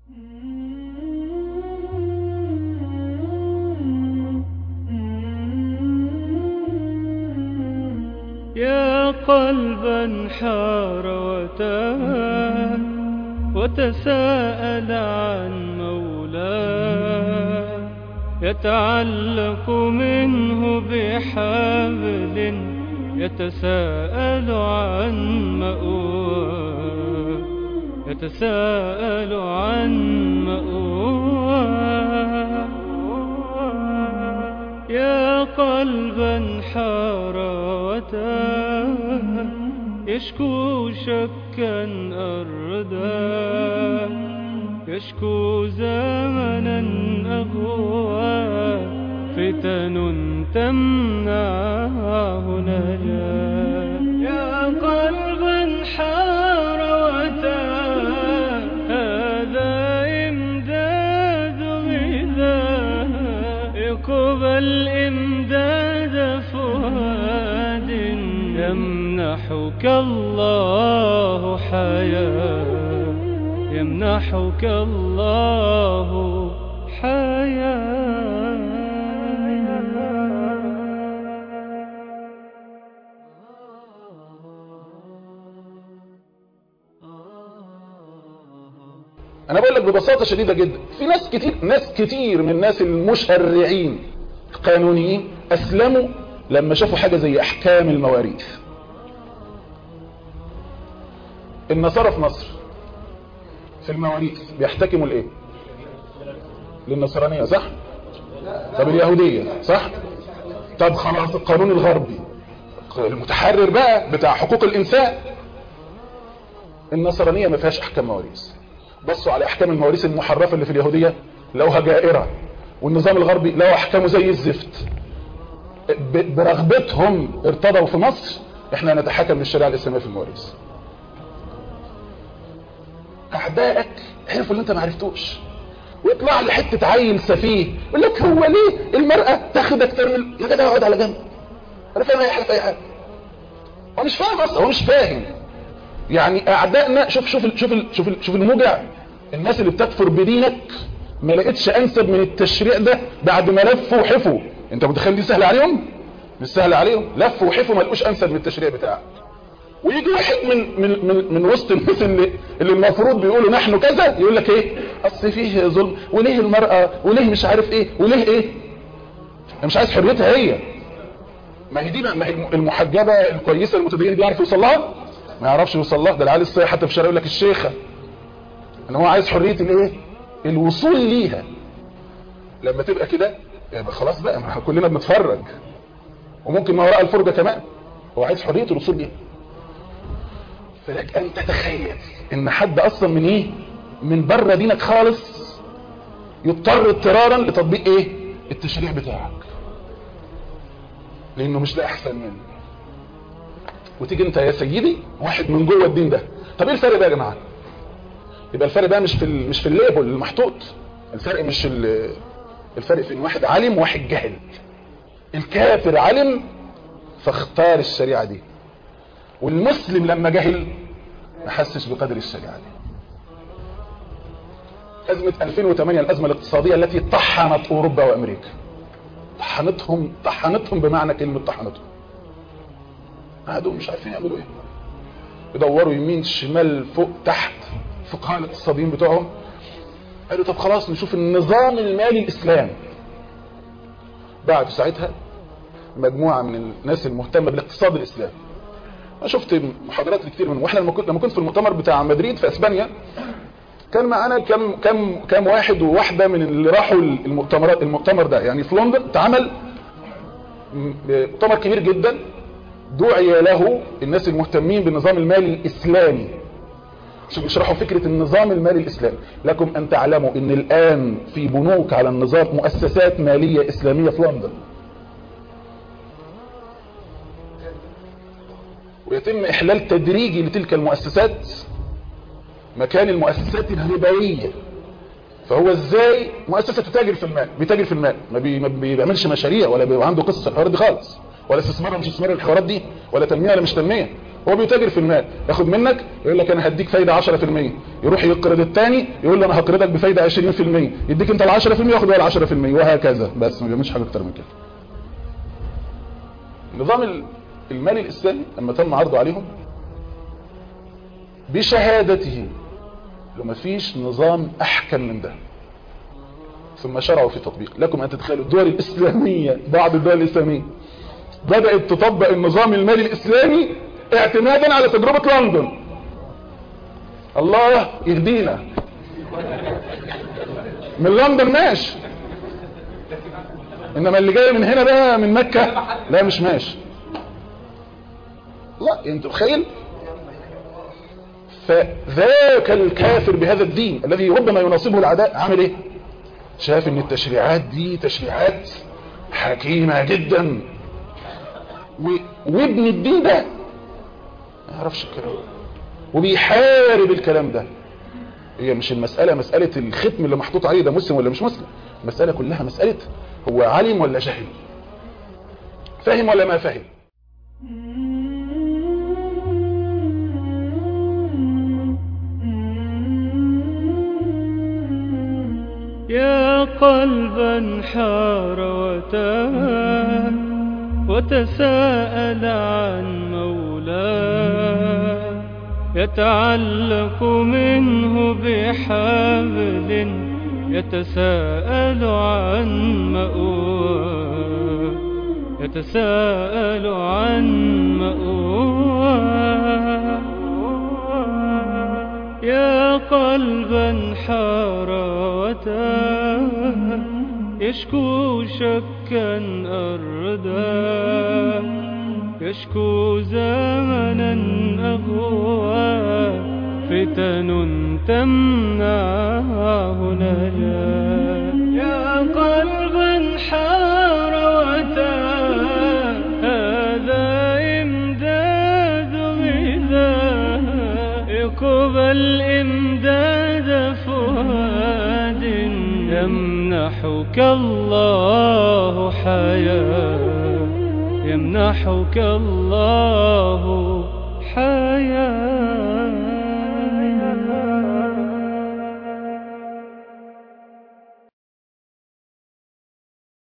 يا قلبا حار وتاه وتساءل عن مولاه يتعلق منه بحبل يتساءل عن مأواه يتساءل عن مأواه يا قلبا حار وتاه يشكو شكا أرداه يشكو زمنا أغواه فتن تمنعه نجاه يا قلبا حار وتاه هذا إمداد غذاه اقبل إمداد فؤاد يمنحك الله حياة يمنحك الله حياة انا بقول لك ببساطه شديده جدا في ناس كتير ناس كتير من الناس المشرعين القانونيين اسلموا لما شافوا حاجه زي احكام المواريث النصارى في مصر في المواريث بيحتكموا لايه للنصرانيه صح طب اليهوديه صح طب خلاص القانون الغربي المتحرر بقى بتاع حقوق الانسان النصرانيه ما فيهاش احكام مواريث بصوا على احكام المواريث المحرفه اللي في اليهوديه لوها جائره والنظام الغربي له احكامه زي الزفت ب- برغبتهم ارتضوا في مصر احنا نتحكم للشريعه الاسلاميه في المواريث اعدائك عرفوا اللي انت ما عرفتوش ويطلع لي حته عيل سفيه يقول لك هو ليه المراه تاخد اكتر من يا جدع اقعد على جنب انا فاهم اي حاجه في اي حاجه هو مش فاهم اصلا هو مش فاهم يعني اعدائنا شوف شوف ال- شوف ال- شوف ال- شوف الموجع الناس اللي بتكفر بدينك ما لقيتش انسب من التشريع ده بعد ما لفوا وحفوا انت متخيل دي سهله عليهم مش سهله عليهم لفوا وحفوا ما لقوش انسب من التشريع بتاعك ويجي واحد من من من, من وسط الناس اللي اللي المفروض بيقولوا نحن كذا يقول لك ايه اصل فيه ظلم وليه المراه وليه مش عارف ايه وليه ايه أنا مش عايز حريتها هي ما هي دي بقى- ما هي المحجبه الكويسه المتدينه دي يعرف يوصل لها ما يعرفش يوصل لها ده العيال الصيح حتى في الشارع يقول لك الشيخه ان هو عايز حريه الايه الوصول ليها لما تبقى كده يبقى خلاص بقى ما كلنا بنتفرج وممكن ما وراء الفرجه كمان هو عايز حريه الوصول ليها فلك ان تتخيل ان حد اصلا من ايه من بره دينك خالص يضطر اضطرارا لتطبيق ايه التشريع بتاعك لانه مش ده احسن منه وتيجي انت يا سيدي واحد من جوه الدين ده طب ايه الفرق بقى يا جماعه يبقى الفرق بقى مش في ال- مش في الليبل المحطوط الفرق مش ال- الفرق في ان واحد عالم وواحد جاهل الكافر علم فاختار الشريعه دي والمسلم لما جهل ما حسش بقدر الشريعه دي أزمة 2008 الأزمة الاقتصادية التي طحنت أوروبا وأمريكا طحنتهم طحنتهم بمعنى كلمة طحنتهم قعدوا مش عارفين يعملوا ايه يدوروا يمين شمال فوق تحت فقهاء الاقتصاديين بتوعهم قالوا طب خلاص نشوف النظام المالي الإسلامي بعد ساعتها مجموعة من الناس المهتمة بالاقتصاد الإسلامي انا شفت محاضرات كتير منهم واحنا لما كنت لما كنت في المؤتمر بتاع مدريد في اسبانيا كان معانا كم كم كم واحد وواحده من اللي راحوا المؤتمرات المؤتمر ده يعني في لندن اتعمل م- مؤتمر كبير جدا دعي له الناس المهتمين بالنظام المالي الاسلامي عشان يشرحوا فكره النظام المالي الاسلامي لكم ان تعلموا ان الان في بنوك على النظام مؤسسات ماليه اسلاميه في لندن ويتم احلال تدريجي لتلك المؤسسات مكان المؤسسات الربويه فهو ازاي مؤسسه تتاجر في المال بيتاجر في المال ما, بي ما بيعملش مشاريع ولا بيبقى عنده قصه الحوارات دي خالص ولا استثمار ولا مش استثمار الحوارات دي ولا تنميه ولا مش تنميه هو بيتاجر في المال ياخد منك يقول لك انا هديك فايده 10% يروح يقرض الثاني يقول له انا هقرضك بفايده 20% يديك انت ال 10% ياخد هو ال 10% وهكذا بس ما بيعملش حاجه اكتر من كده نظام المال الاسلامي لما تم عرضه عليهم بشهادته لو ما فيش نظام احكم من ده ثم شرعوا في تطبيق لكم ان تتخيلوا الدول الاسلاميه بعض الدول الاسلاميه بدات تطبق النظام المالي الاسلامي اعتمادا على تجربه لندن الله يهدينا من لندن ماشي انما اللي جاي من هنا بقى من مكه لا مش ماشي لا انت متخيل فذاك الكافر بهذا الدين الذي ربما يناصبه العداء عامل ايه شاف ان التشريعات دي تشريعات حكيمة جدا و... وابن الدين ده ما يعرفش الكلام وبيحارب الكلام ده هي مش المسألة مسألة الختم اللي محطوط عليه ده مسلم ولا مش مسلم المسألة كلها مسألة هو علم ولا جهل فهم ولا ما فهم يا قلبا حار وتاه وتساءل عن مولاه يتعلق منه بحبل يتساءل عن مأواه يتساءل عن مأواه يا قلبا حار وتاه يشكو شكا أردا يشكو زمنا أغوى فتن تمنعه نجاه يا قلبا حار وتاه هذا إمداد غذاء اقبل إمداد فؤاد يمنحك الله حياة يمنحك الله حياة